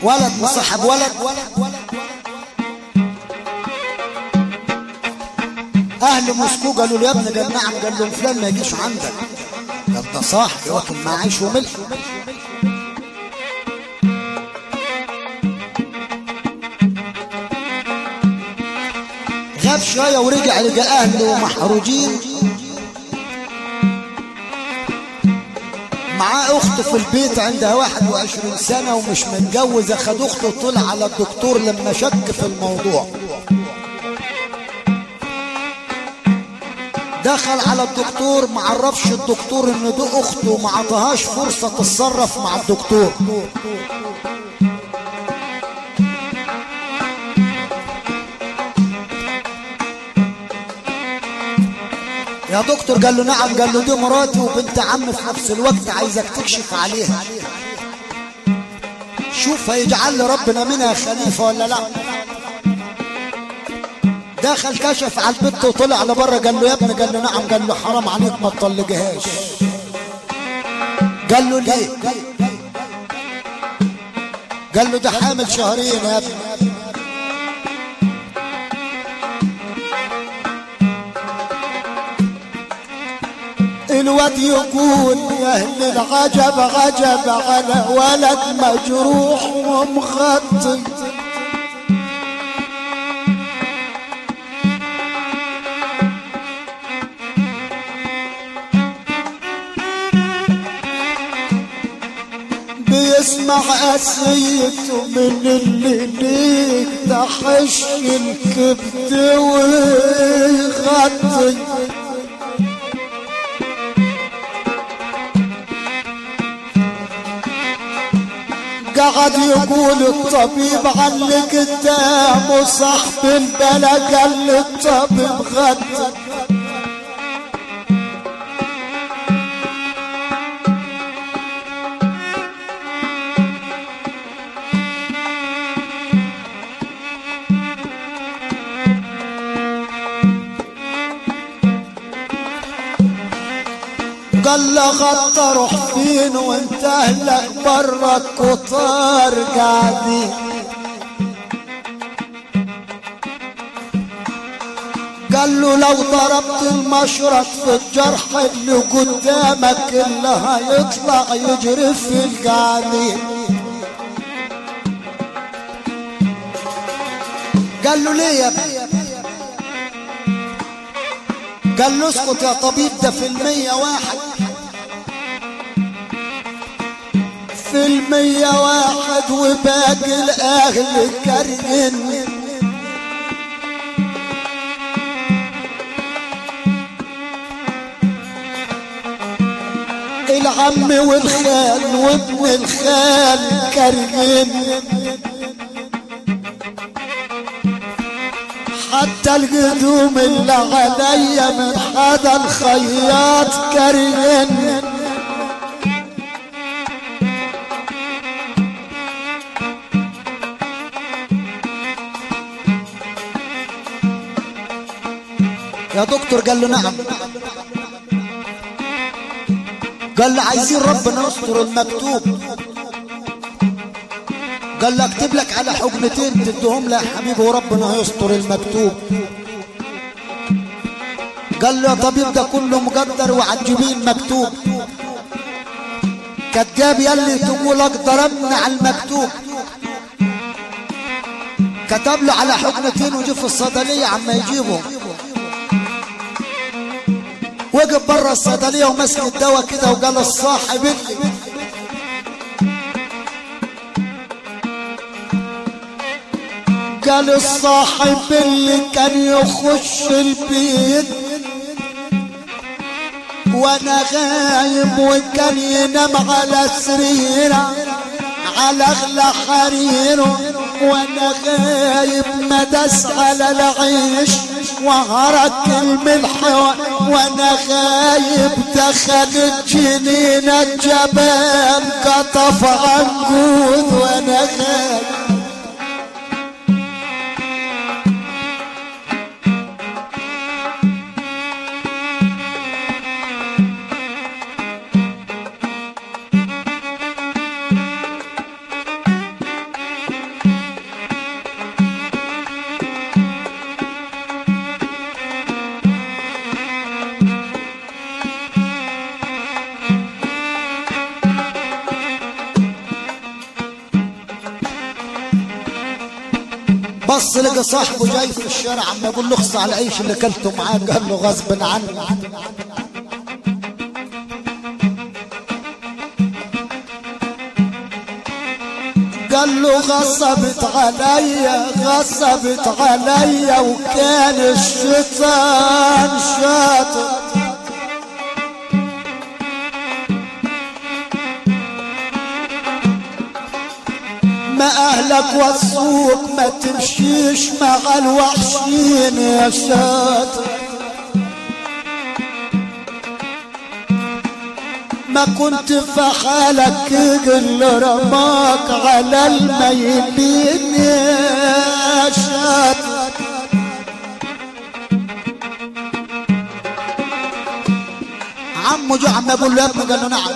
ولد مصاحب ولد اهل موسكو قالوا له يا ابني قال نعم قال لهم فلان ما يجيش عندك قال ده صاحبي واكل معاه عيش وملح غاب شويه ورجع لقى اهله محروجين معاه اخته في البيت عندها 21 سنه ومش متجوزه خد اخته وطلع على الدكتور لما شك في الموضوع دخل على الدكتور معرفش الدكتور ان دي اخته وما عطاهاش فرصه تتصرف مع الدكتور يا دكتور قال له نعم قال له دي مراتي وبنت عم في نفس الوقت عايزك تكشف عليها شوف هيجعل لي ربنا منها خليفة ولا لا دخل كشف على البنت وطلع لبره قال له يا ابني قال له نعم قال له حرام عليك ما تطلقهاش قال له ليه قال له ده حامل شهرين يا ابني الواد يقول يا اهل العجب عجب على ولد مجروح ومخطي بيسمع قسيته من اللي ليك تحش الكبد ويغطي قعد يقول الطبيب على قدامه صاحب البلا قال الطبيب غد قال له غطى روح فين وانت اهلك برا الكتار قاعدين قال له لو ضربت المشرط في الجرح اللي قدامك اللي هيطلع يجري في القاعدين قال له ليه يا ابني قال له اسكت يا طبيب ده في المية واحد في المية واحد وباقي الأهل كرهن العم والخال وابن الخال كرهن حتى القدوم اللي عليا من هذا الخياط كرهن يا دكتور قال له نعم قال له عايزين ربنا يستر المكتوب قال له اكتب لك على حقنتين تدهم له يا حبيبي وربنا هيستر المكتوب قال له يا طبيب ده كله مقدر وعالجبين مكتوب كتجاب يلي تقول اقدر امنع المكتوب كتب له على حقنتين وجه في الصيدليه عما يجيبهم وقف بره الصيدليه ومسك الدواء كده وقال الصاحب اللي قال الصاحب اللي كان يخش البيت وانا غايب وكان ينام على سريره على اغلى حريره وانا غايب مدس على العيش وهرك الملح وانا غايب دخلت جنين الجبال قطف عنقود وانا غايب بص لقى صاحبه جاي في الشارع عم يقول له اخص على العيش اللي كلته معاه قال له غصب عني قال له غصبت عليا غصبت عليا وكان الشيطان شاطر ما اهلك وصوك ما تمشيش مع الوحشين يا شاطر ما كنت في حالك اللي رماك على الميتين يا شاطر عمه جو عم يقول له يا ابني قال له نعم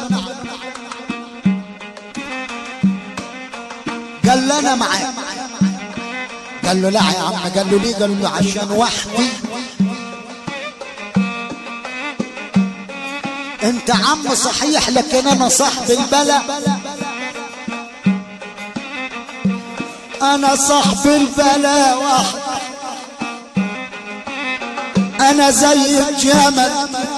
قال له انا معاك قال له لا يا عم قال له ليه قال له عشان وحدي انت عم صحيح لكن انا صاحب البلا انا صاحب البلا واحد انا زي الجمل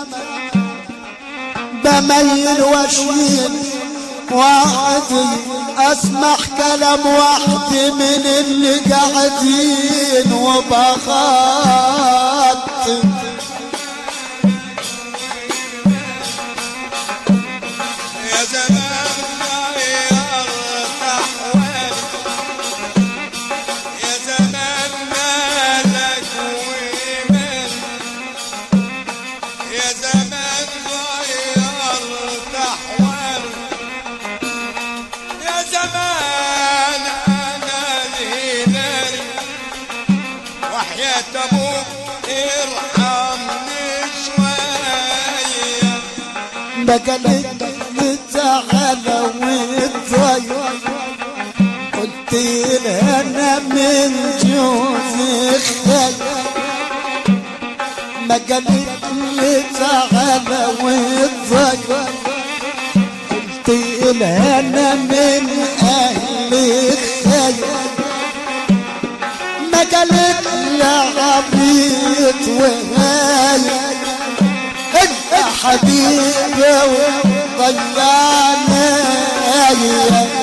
بميل واشيل وحدي اسمع كلام وحدي من اللي قاعدين وبخاطب يا زمان غيرت أحوالي يا زمان مالك وإيماني يا زمان غيرت أحوالي يا زمان أنا الهلالي وحياة أبوك ارحمني شوية بقلت تعالى وتضيع قلت لها انا من جوزي خير ما قالت لي تعالى وتضيع قلت لها انا من اهل خير ما قالت لي عبيط وهاي انت حبيبي وضيعنا